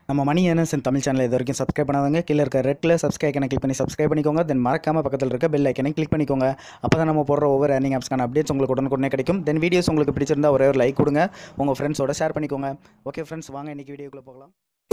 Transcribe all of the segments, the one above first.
நம்ம மணி earners Tamil channel இது வரைக்கும் சப்ஸ்கிரைப் பண்ணாதவங்க கீழே இருக்க ரெட்டில் சப்ஸ்கிரைப் ஐக்கனை கிளிக் பண்ணி சப்ஸ்கிரைப் பண்ணிக்கோங்க தென் மறக்காம பக்கத்தில் இருக்க பெல் ஐக்கனை கிளிக் பண்ணிக்கோங்க அப்போ தான் நம்ம போடுற ஒவ்வொரு ஏர்னிங் ஆப்ஸ்க்கான அப்டேட்ஸ் உங்களுக்கு உடனுக்குடனே கிடைக்கும் தென் வீடியோஸ் உங்களுக்கு பிடிச்சிருந்தா ஒரே ஒரு லைக் கொடுங்க உங்கள் ஃப்ரெண்ட்ஸோட ஷேர் பண்ணிக்கோங்க ஓகே ஃப்ரெண்ட்ஸ் வாங்க இன்றைக்கி வீடியோக்குள்ளே போகலாம்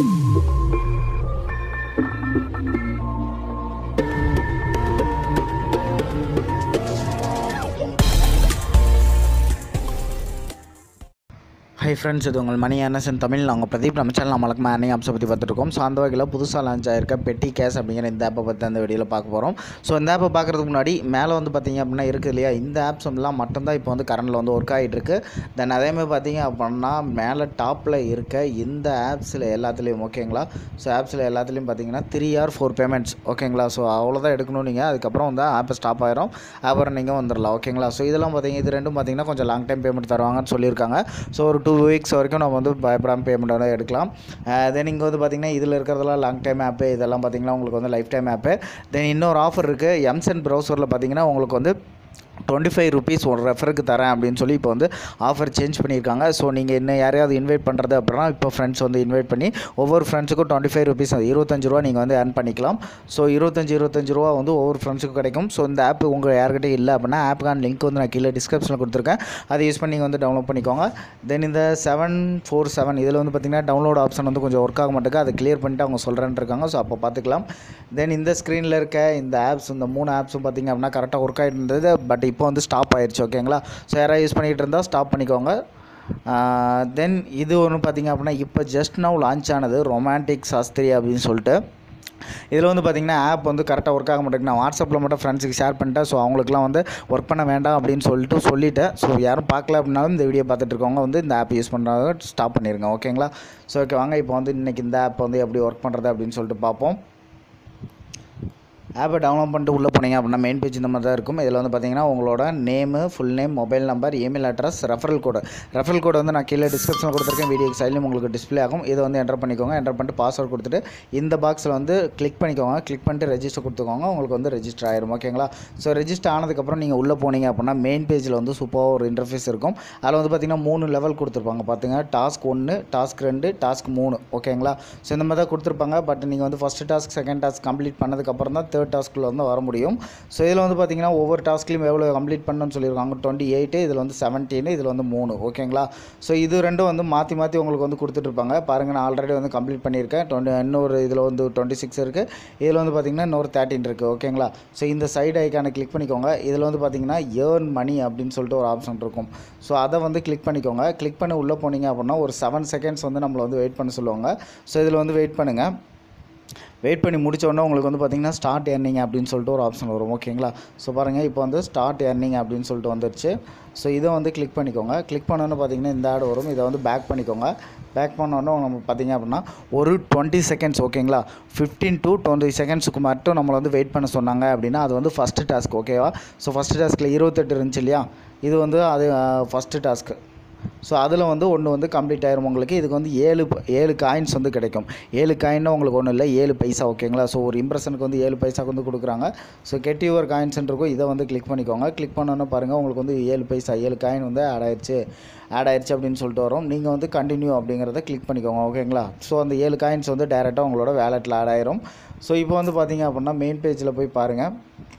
ஹை ஃப்ரெண்ட்ஸ் இது உங்கள் மணி அனசன் தமிழ் நாங்கள் பிரதீப் நம்ம சேனல் நம்மளுக்கு மேனிங் ஆப்ஸை பற்றி பார்த்துருக்கோம் ஸோ அந்த வகையில் புதுசாக லான்ச் ஆயிருக்க பெட்டி கேஸ் அப்படிங்கிற இந்த ஆப்பை பற்றி அந்த வீடியோவில் பார்க்க போகிறோம் ஸோ இந்த ஆப்பை பார்க்குறதுக்கு முன்னாடி மேலே வந்து பார்த்தீங்க அப்படின்னா இருக்குது இல்லையா இந்த ஆப்ஸ் எல்லாம் மட்டும்தான் இப்போ வந்து கரண்டில் வந்து ஒர்க் ஆகிட்டு இருக்கு தென் அதேமாதிரி பார்த்தீங்க அப்படின்னா மேலே டாப்பில் இருக்க இந்த ஆப்ஸில் எல்லாத்துலேயும் ஓகேங்களா ஸோ ஆப்ஸில் எல்லாத்துலேயும் பார்த்தீங்கன்னா த்ரீ ஆர் ஃபோர் பேமெண்ட்ஸ் ஓகேங்களா ஸோ அவ்வளோதான் எடுக்கணும் நீங்கள் அதுக்கப்புறம் வந்து ஆப்பை ஸ்டாப் ஆயிரும் அப்புறம் நீங்கள் வந்துடலாம் ஓகேங்களா ஸோ இதெல்லாம் பார்த்தீங்க இது ரெண்டும் பார்த்தீங்கன்னா கொஞ்சம் லாங் டைம் பேமெண்ட் தருவாங்கன்னு சொல்லியிருக்காங்க ஸோ ஒரு டூ வீக்ஸ் வரைக்கும் நம்ம வந்து பயப்படாமல் பேமெண்ட் வந்து எடுக்கலாம் தென் இங்கே வந்து பார்த்திங்கன்னா இதில் இருக்கிறதெல்லாம் லாங் டைம் ஆப்பு இதெல்லாம் பார்த்திங்கன்னா உங்களுக்கு வந்து லைஃப் டைம் ஆப்பு தென் இன்னொரு ஆஃபர் இருக்குது எம்சன் ப்ரௌசரில் பார்த்திங்கன்னா உங்களுக்கு வந்து டுவெண்ட்டி ஃபைவ் ருபீஸ் ஒரு ரெஃபருக்கு தரேன் அப்படின்னு சொல்லி இப்போ வந்து ஆஃபர் சேஞ்ச் பண்ணியிருக்காங்க ஸோ நீங்கள் இன்னும் யாரையாவது இன்வைட் பண்ணுறது அப்படின்னா இப்போ ஃப்ரெண்ட்ஸ் வந்து இன்வைட் பண்ணி ஒவ்வொரு ஃப்ரெண்ட்ஸுக்கும் டுவெண்ட்டி ஃபைவ் ருபீஸ் இருபத்தஞ்சு ரூபா நீங்கள் வந்து ஏர்ன் பண்ணிக்கலாம் ஸோ இருபத்தஞ்சு இருபத்தஞ்சு ரூபா வந்து ஒவ்வொரு ஃப்ரெண்ட்ஸுக்கும் கிடைக்கும் ஸோ இந்த ஆப் உங்கள் யார்கிட்டயும் இல்லை அப்படின்னா ஆப்புக்கான லிங்க் வந்து நான் கீழே டிஸ்கிரிப்ஷனில் கொடுத்துருக்கேன் அதை யூஸ் பண்ணி நீங்கள் வந்து டவுன்லோட் பண்ணிக்கோங்க தென் இந்த செவன் ஃபோர் செவன் இதில் வந்து பார்த்திங்கன்னா டவுன்லோட் ஆப்ஷன் வந்து கொஞ்சம் ஒர்க் ஆக மாட்டேங்க அதை கிளியர் பண்ணிட்டு அவங்க சொல்கிறேன்னு இருக்காங்க ஸோ அப்போ பார்த்துக்கலாம் தென் இந்த ஸ்க்ரீனில் இருக்க இந்த ஆப்ஸ் இந்த மூணு ஆப்ஸும் பார்த்திங்க அப்படின்னா கரெக்டாக ஒர்க் ஆகிட்டு இருந்தது பட் இப்போ வந்து ஸ்டாப் ஆயிடுச்சு ஓகேங்களா ஸோ யாராவது யூஸ் பண்ணிகிட்டு இருந்தால் ஸ்டாப் பண்ணிக்கோங்க தென் இது ஒன்று பார்த்திங்க அப்படின்னா இப்போ ஜஸ்ட் நவ் லான்ச் ஆனது ரொமான்டிக் சாஸ்திரி அப்படின்னு சொல்லிட்டு இதில் வந்து பார்த்திங்கன்னா ஆப் வந்து கரெக்டாக ஒர்க் ஆக மாட்டேங்குது நான் வாட்ஸ்அப்பில் மட்டும் ஃப்ரெண்ட்ஸுக்கு ஷேர் பண்ணிட்டேன் ஸோ அவங்களுக்குலாம் வந்து ஒர்க் பண்ண வேண்டாம் அப்படின்னு சொல்லிட்டு சொல்லிட்டேன் ஸோ யாரும் பார்க்கல அப்படின்னாலும் இந்த வீடியோ பார்த்துட்டு இருக்கவங்க வந்து இந்த ஆப் யூஸ் பண்ணுறத ஸ்டாப் பண்ணிடுங்க ஓகேங்களா ஸோ ஓகே வாங்க இப்போ வந்து இன்றைக்கி இந்த ஆப் வந்து எப்படி ஒர்க் பண்ணுறது அப்படின்னு சொல்லிட்டு பார்ப்போம் ஆப்பை டவுன்லோட் பண்ணிட்டு உள்ளே போனீங்க அப்படின்னா மெயின் பேஜ் இந்த மாதிரி தான் இருக்கும் இதில் வந்து பார்த்தீங்கன்னா உங்களோட name full name mobile number email address referral code referral code வந்து நான் கீழே டிஸ்கிரிப்ஷனில் கொடுத்துருக்கேன் வீடியோ சைட்லையும் உங்களுக்கு டிஸ்ப்ளே ஆகும் இதை வந்து என்டர் பண்ணிக்கோங்க என்டர் பண்ணிட்டு பாஸ்வேர்ட் கொடுத்துட்டு இந்த பாக்ஸில் வந்து கிளிக் பண்ணிக்கோங்க கிளிக் பண்ணிட்டு ரெஜிஸ்டர் கொடுத்துக்கோங்க உங்களுக்கு வந்து ரெஜிஸ்டர் ஆயிரும் ஓகேங்களா ஸோ ரெஜிஸ்டர் ஆனதுக்கப்புறம் நீங்கள் உள்ளே போனீங்க அப்படின்னா மெயின் பேஜில் வந்து சூப்பராக ஒரு இன்டர்ஃபேஸ் இருக்கும் அதில் வந்து பார்த்தீங்கன்னா மூணு லெவல் கொடுத்துருப்பாங்க பார்த்துங்க டாஸ்க் ஒன்று டாஸ்க் ரெண்டு டாஸ்க் மூணு ஓகேங்களா ஸோ இந்த மாதிரி தான் கொடுத்துருப்பாங்க பட் நீங்கள் வந்து first task second task complete பண்ணதுக்கப்புறம் தான் தேர்ட் டாஸ்க்கில் வந்து வர முடியும் ஸோ இதில் வந்து பார்த்தீங்கன்னா ஒவ்வொரு டாஸ்க்லையும் எவ்வளோ கம்ப்ளீட் பண்ணணும்னு சொல்லியிருக்காங்க டுவெண்ட்டி எயிட்டு இதில் வந்து செவன்டீன் இதில் வந்து மூணு ஓகேங்களா ஸோ இது ரெண்டும் வந்து மாற்றி மாற்றி உங்களுக்கு வந்து கொடுத்துட்ருப்பாங்க பாருங்கள் நான் ஆல்ரெடி வந்து கம்ப்ளீட் பண்ணியிருக்கேன் டுவெண்ட்டி இன்னொரு இதில் வந்து டுவெண்ட்டி சிக்ஸ் இருக்குது இதில் வந்து பார்த்திங்கன்னா இன்னொரு தேர்ட்டின் இருக்குது ஓகேங்களா ஸோ இந்த சைடு ஐக்கானை கிளிக் பண்ணிக்கோங்க இதில் வந்து பார்த்திங்கன்னா ஏர்ன் மணி அப்படின்னு சொல்லிட்டு ஒரு ஆப்ஷன் இருக்கும் ஸோ அதை வந்து கிளிக் பண்ணிக்கோங்க கிளிக் பண்ணி உள்ளே போனீங்க அப்படின்னா ஒரு செவன் செகண்ட்ஸ் வந்து நம்மளை வந்து வெயிட் பண்ண சொல்லுவாங்க ஸோ இதில் வந்து வெயிட் பண்ணுங்கள் வெயிட் பண்ணி முடிச்ச உடனே உங்களுக்கு வந்து பார்த்திங்கன்னா ஸ்டார்ட் ஏர்னிங் அப்படின்னு சொல்லிட்டு ஒரு ஆப்ஷன் வரும் ஓகேங்களா ஸோ பாருங்கள் இப்போ வந்து ஸ்டார்ட் ஏர்னிங் அப்படின்னு சொல்லிட்டு வந்துருச்சு ஸோ இதை வந்து கிளிக் பண்ணிக்கோங்க கிளிக் பண்ணோன்னு பார்த்தீங்கன்னா இந்த ஆடு வரும் இதை வந்து பேக் பண்ணிக்கோங்க பேக் பண்ணோன்னே நம்ம பார்த்தீங்க அப்படின்னா ஒரு டுவெண்ட்டி செகண்ட்ஸ் ஓகேங்களா ஃபிஃப்டீன் டு டுவெண்ட்டி செகண்ட்ஸுக்கு மட்டும் நம்மளை வந்து வெயிட் பண்ண சொன்னாங்க அப்படின்னா அது வந்து ஃபஸ்ட்டு டாஸ்க் ஓகேவா ஸோ ஃபஸ்ட்டு டாஸ்க்கில் இருபத்தெட்டு இருந்துச்சு இல்லையா இது வந்து அது ஃபஸ்ட்டு டாஸ்க்கு ஸோ அதில் வந்து ஒன்று வந்து கம்ப்ளீட் ஆயிரும் உங்களுக்கு இதுக்கு வந்து ஏழு ப- ஏழு காயின்ஸ் வந்து கிடைக்கும் ஏழு காயின்னா உங்களுக்கு ஒன்றும் இல்லை ஏழு பைசா ஓகேங்களா ஸோ ஒரு இம்ப்ரெஷனுக்கு வந்து ஏழு பைசாக்கு வந்து கொடுக்குறாங்க ஸோ கெட் யுவர் காயின்ஸ் இருக்கும் இதை வந்து கிளிக் பண்ணிக்கோங்க கிளிக் பண்ணோன்னே பாருங்கள் உங்களுக்கு வந்து ஏழு பைசா ஏழு காயின் வந்து ஆட் ஆயிடுச்சு ஆட் ஆயிடுச்சு அப்படின்னு சொல்லிட்டு வரும் நீங்கள் வந்து கண்டினியூ அப்படிங்கிறத கிளிக் பண்ணிக்கோங்க ஓகேங்களா ஸோ அந்த ஏழு காயின்ஸ் வந்து டேரெக்டாக உங்களோட வேலெட்டில் ஆட் ஆயிரும் ஸோ இப்போ வந்து பார்த்தீங்க அப்படின்னா மெயின் பேஜில் போய் பாருங்கள்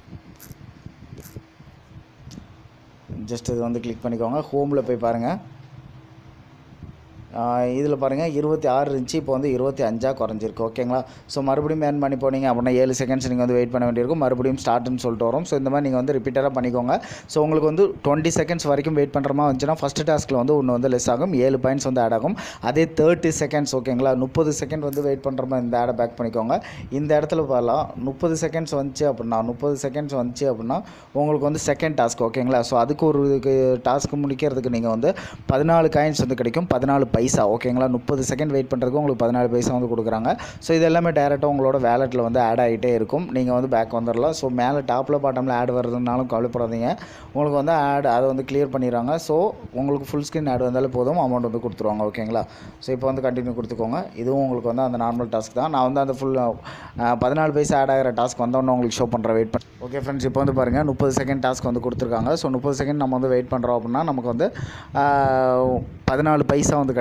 ஜஸ்ட் இது வந்து கிளிக் பண்ணிக்கோங்க ஹோமில் போய் பாருங்கள் இதில் பாருங்கள் இருபத்தி ஆறு இருந்துச்சு இப்போ வந்து இருபத்தி அஞ்சாக குறைஞ்சிருக்கு ஓகேங்களா ஸோ மறுபடியும் ஏர்ன் பண்ணி போனீங்க அப்படின்னா ஏழு செகண்ட்ஸ் நீங்கள் வந்து வெயிட் பண்ண வேண்டியிருக்கும் மறுபடியும் ஸ்டார்ட்னு சொல்லிட்டு வரும் ஸோ இந்த மாதிரி நீங்கள் வந்து ரிப்பீட்டராக பண்ணிக்கோங்க ஸோ உங்களுக்கு வந்து டுவெண்ட்டி செகண்ட்ஸ் வரைக்கும் வெயிட் பண்ணுற மாதிரி வந்துச்சுன்னா ஃபஸ்ட்டு டாஸ்க்கில் வந்து ஒன்று வந்து லெஸ் ஆகும் ஏழு பாயிண்ட்ஸ் வந்து ஆட் ஆகும் அதே தேர்ட்டி செகண்ட்ஸ் ஓகேங்களா முப்பது செகண்ட் வந்து வெயிட் பண்ணுற மாதிரி இந்த ஆடை பேக் பண்ணிக்கோங்க இந்த இடத்துல பார்க்கலாம் முப்பது செகண்ட்ஸ் வந்துச்சு அப்படின்னா முப்பது செகண்ட்ஸ் வந்துச்சு அப்படின்னா உங்களுக்கு வந்து செகண்ட் டாஸ்க் ஓகேங்களா ஸோ அதுக்கு ஒரு டாஸ்க் முடிக்கிறதுக்கு நீங்கள் வந்து பதினாலு காயின்ஸ் வந்து கிடைக்கும் பதினாலு பைசா ஓகேங்களா முப்பது செகண்ட் வெயிட் பண்ணுறதுக்கு உங்களுக்கு பதினாலு பைசா வந்து கொடுக்குறாங்க ஸோ இது எல்லாமே டேரெக்டாக உங்களோட வேலெட்டில் வந்து ஆட் ஆகிட்டே இருக்கும் நீங்கள் வந்து பேக் வந்துடலாம் ஸோ மேலே டாப்பில் பாட்டமில் ஆட் வருதுனாலும் கவலைப்படாதீங்க உங்களுக்கு வந்து ஆட் அதை வந்து கிளியர் பண்ணிடுறாங்க ஸோ உங்களுக்கு ஃபுல் ஸ்க்ரீன் ஆட் வந்தாலே போதும் அமௌண்ட் வந்து கொடுத்துருவாங்க ஓகேங்களா ஸோ இப்போ வந்து கண்டினியூ கொடுத்துக்கோங்க இதுவும் உங்களுக்கு வந்து அந்த நார்மல் டாஸ்க் தான் நான் வந்து அந்த ஃபுல் பதினாலு பைசா ஆட் ஆகிற டாஸ்க் வந்தோடனே உங்களுக்கு ஷோ பண்ணுறேன் வெயிட் பண்ணி ஓகே ஃப்ரெண்ட்ஸ் இப்போ வந்து பாருங்கள் முப்பது செகண்ட் டாஸ்க் வந்து கொடுத்துருக்காங்க ஸோ முப்பது செகண்ட் நம்ம வந்து வெயிட் பண்ணுறோம் அப்படின்னா நமக்கு வந்து ஆஹ், பதினாலு பைசா வந்து கிடைக்கும்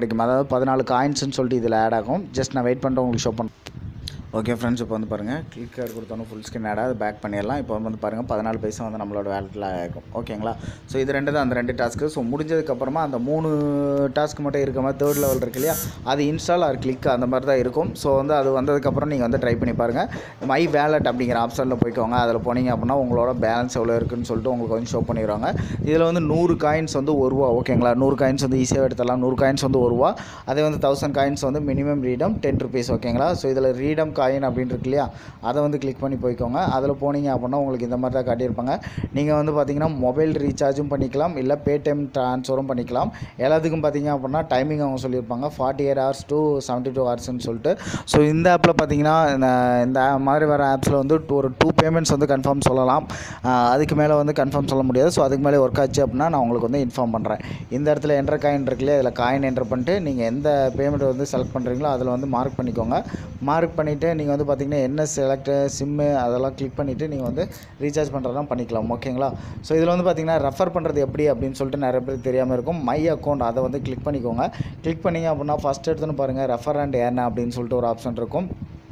கிடைக்கும் அதாவது பதினாலு காயின்ஸ்னு சொல்லிட்டு இதில் ஆட் ஆகும் ஜஸ்ட் நான் வெயிட் பண்ணிட்டு உங்களுக்கு ஷோ பண்ணுறேன் ஓகே ஃப்ரெண்ட்ஸ் இப்போ வந்து பாருங்கள் கிளிக் கார்டு கொடுத்தோன்னே ஃபுல் ஸ்க்ரீன் ஆடாக அது பேக் பண்ணிடலாம் இப்போ வந்து பாருங்கள் பதினாலு பைசா வந்து நம்மளோட வேலட்டில் ஆகும் ஓகேங்களா ஸோ இது ரெண்டு தான் அந்த ரெண்டு டாஸ்க்கு ஸோ முடிஞ்சதுக்கப்புறமா அந்த மூணு டாஸ்க் மட்டும் இருக்க மாதிரி தேர்ட் லெவல் இருக்கு இல்லையா அது இன்ஸ்டால் ஆர் கிளிக் அந்த மாதிரி தான் இருக்கும் ஸோ வந்து அது வந்ததுக்கப்புறம் நீங்கள் வந்து ட்ரை பண்ணி பாருங்கள் மை வேலட் அப்படிங்கிற ஆப்ஷனில் போய்க்கோங்க அதில் போனீங்க அப்படின்னா உங்களோட பேலன்ஸ் எவ்வளோ இருக்குன்னு சொல்லிட்டு உங்களுக்கு வந்து ஷோ பண்ணிடுவாங்க இதில் வந்து நூறு காயின்ஸ் வந்து ஒரு ரூபா ஓகேங்களா நூறு காயின்ஸ் வந்து ஈஸியாக எடுத்துடலாம் நூறு காயின்ஸ் வந்து ஒரு ரூபா அதே வந்து தௌசண்ட் காயின்ஸ் வந்து மினிமம் ரீடம் டென் ருபீஸ் ஓகேங்களா ஸோ இதில் ரீடம் காயின் அப்படின்னு இருக்கு இல்லையா அதை வந்து கிளிக் பண்ணி போய்க்கோங்க அதில் போனீங்க அப்படின்னா உங்களுக்கு இந்த மாதிரி தான் காட்டியிருப்பாங்க நீங்கள் வந்து பார்த்தீங்கன்னா மொபைல் ரீசார்ஜும் பண்ணிக்கலாம் இல்லை பேடிஎம் ட்ரான்ஸ்ஃபரும் பண்ணிக்கலாம் எல்லாத்துக்கும் பார்த்தீங்க அப்படின்னா டைமிங் அவங்க சொல்லியிருப்பாங்க forty eight hours to seventy two ஹவர்ஸ்னு சொல்லிட்டு ஸோ இந்த ஆப்பில் பார்த்தீங்கன்னா இந்த இந்த மாதிரி வர ஆப்ஸில் வந்து ஒரு டூ பேமெண்ட்ஸ் வந்து கன்ஃபார்ம் சொல்லலாம் ஆஹ் அதுக்கு மேலே வந்து கன்ஃபார்ம் சொல்ல முடியாது ஸோ அதுக்கு மேலே ஒர்க் ஆச்சு அப்படின்னா நான் உங்களுக்கு வந்து இன்ஃபார்ம் பண்ணுறேன் இந்த இடத்துல என்ட்ரு காயின் இருக்குல்லையே அதில் காயின் என்ட்ரு பண்ணிட்டு நீங்கள் எந்த பேமெண்ட் வந்து செலக்ட் பண்ணுறீங்களோ அதில் வந்து மார்க் பண்ணிக்கோங்க மார்க் பண்ணிவிட்டு நீங்கள் வந்து பார்த்தீங்கன்னா என்ன செலக்ட் சிம்மு அதெல்லாம் கிளிக் பண்ணிவிட்டு நீங்கள் வந்து ரீசார்ஜ் பண்ணுறதெல்லாம் பண்ணிக்கலாம் ஓகேங்களா ஸோ இதில் வந்து பார்த்தீங்கன்னா ரெஃபர் பண்ணுறது எப்படி அப்படின்னு சொல்லிட்டு நிறைய பேருக்கு தெரியாமல் இருக்கும் மை அக்கௌண்ட் அதை வந்து கிளிக் பண்ணிக்கோங்க கிளிக் பண்ணிங்க அப்படின்னா ஃபஸ்ட் எடுத்துன்னு பாருங்கள் ரெஃபர் அண்ட் ஏர்னா அப்படின்னு சொல்லிட்டு ஒரு ஆப்ஷன் இருக்கும்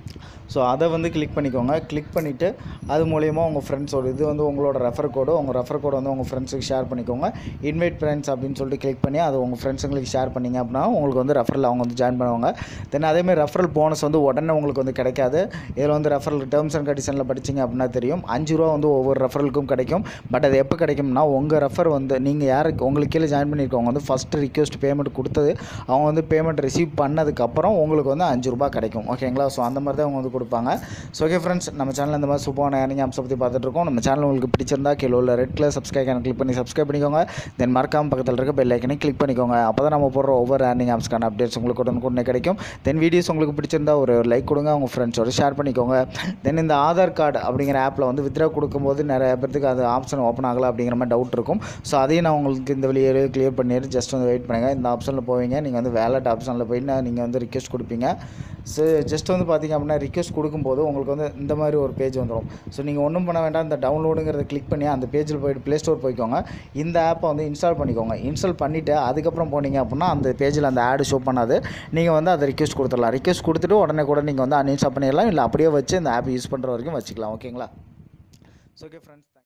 ஸோ அதை வந்து கிளிக் பண்ணிக்கோங்க கிளிக் பண்ணிவிட்டு அது மூலயமா உங்கள் ஃப்ரெண்ட்ஸோட இது வந்து உங்களோட ரெஃபர் கோடு உங்கள் ரெஃபர் கோடு வந்து உங்கள் ஃப்ரெண்ட்ஸுக்கு ஷேர் பண்ணிக்கோங்க இன்வைட் ஃப்ரெண்ட்ஸ் அப்படின்னு சொல்லிட்டு கிளிக் பண்ணி அது உங்கள் ஃப்ரெண்ட்ஸுங்களுக்கு ஷேர் பண்ணிங்க அப்படின்னா உங்களுக்கு வந்து ரெஃபரில் அவங்க வந்து ஜாயின் பண்ணுவாங்க தென் அதேமாதிரி ரெஃபரல் போனஸ் வந்து உடனே உங்களுக்கு வந்து கிடைக்காது இதில் வந்து ரெஃபரல் டேர்ம்ஸ் அண்ட் கண்டிஷனில் படிச்சிங்க அப்படின்னா தெரியும் அஞ்சு ரூபா வந்து ஒவ்வொரு ரெஃபரலுக்கும் கிடைக்கும் பட் அது எப்போ கிடைக்கும்னா உங்கள் ரெஃபர் வந்து நீங்கள் யாருக்கு உங்களுக்கு கீழே ஜாயின் பண்ணியிருக்கவங்க வந்து ஃபஸ்ட்டு ரிக்வெஸ்ட் பேமெண்ட் கொடுத்தது அவங்க வந்து பேமெண்ட் ரிசீவ் பண்ணதுக்கப்புறம் உங்களுக்கு வந்து அஞ்சு ரூபா கிடைக்கும் ஓகேங்களா ஸோ அந்த மாதிரி தான் அவங்க வந்து கொடுப்பாங்க ஸோ ஓகே ஃப்ரெண்ட்ஸ் நம்ம சேனல் இந்த மாதிரி சூப்பரான ஏர்னிங் ஆப்ஸை பற்றி பார்த்துட்டு இருக்கோம் நம்ம சேனல் உங்களுக்கு பிடிச்சிருந்தா கீழே உள்ள ரெட் கலர் சப்ஸ்கிரைப் கிளிக் பண்ணி சப்ஸ்கிரைப் பண்ணிக்கோங்க தென் மறக்காம பக்கத்தில் இருக்க பெல் ஐக்கனை கிளிக் பண்ணிக்கோங்க அப்போ தான் நம்ம போடுற ஒவ்வொரு ஏர்னிங் ஆப்ஸ்க்கான அப்டேட்ஸ் உங்களுக்கு உடனுக்குடனே கிடைக்கும் தென் வீடியோஸ் உங்களுக்கு பிடிச்சிருந்தா ஒரு லைக் கொடுங்க உங்கள் ஃப்ரெண்ட்ஸோட ஷேர் பண்ணிக்கோங்க தென் இந்த ஆதார் கார்டு அப்படிங்கிற ஆப்பில் வந்து வித்ரா கொடுக்கும்போது நிறைய பேருக்கு அது ஆப்ஷன் ஓப்பன் ஆகலை அப்படிங்கிற மாதிரி டவுட் இருக்கும் ஸோ அதையும் நான் உங்களுக்கு இந்த வெளியே கிளியர் பண்ணிட்டு ஜஸ்ட் வந்து வெயிட் பண்ணுங்கள் இந்த ஆப்ஷனில் போவீங்க நீங்கள் வந்து வேலட் ஆப்ஷனில் போயிட்டு நீங்கள் வந்து ரிக்வெஸ்ட் கொடுப்பீங்க ஸோ ஜஸ்ட் வந்து பார்த்தீங்க அப்படின்னா ரிக்வெஸ்ட் கொடுக்கும்போது உங்களுக்கு வந்து இந்த மாதிரி ஒரு பேஜ் வந்துடும் ஸோ நீங்கள் ஒன்றும் பண்ண வேண்டாம் இந்த டவுன்லோடுங்கிறத கிளிக் பண்ணி அந்த பேஜில் போயிட்டு ப்ளே ஸ்டோர் போய்க்கோங்க இந்த ஆப்பை வந்து இன்ஸ்டால் பண்ணிக்கோங்க இன்ஸ்டால் பண்ணிவிட்டு அதுக்கப்புறம் போனீங்க அப்படின்னா அந்த பேஜில் அந்த ஆடு ஷோ பண்ணாது நீங்கள் வந்து அதை ரிக்வெஸ்ட் கொடுத்துடலாம் ரிக்வெஸ்ட் கொடுத்துட்டு உடனே கூட நீங்கள் வந்து அன்இன்ஸ்டால் பண்ணிடலாம் இல்லை அப்படியே வச்சு இந்த ஆப் யூஸ் பண்ணுற வரைக்கும் வச்சுக்கலாம் ஓகேங்களா ஸோ ஓகே ஃப்ரெண்ட்ஸ்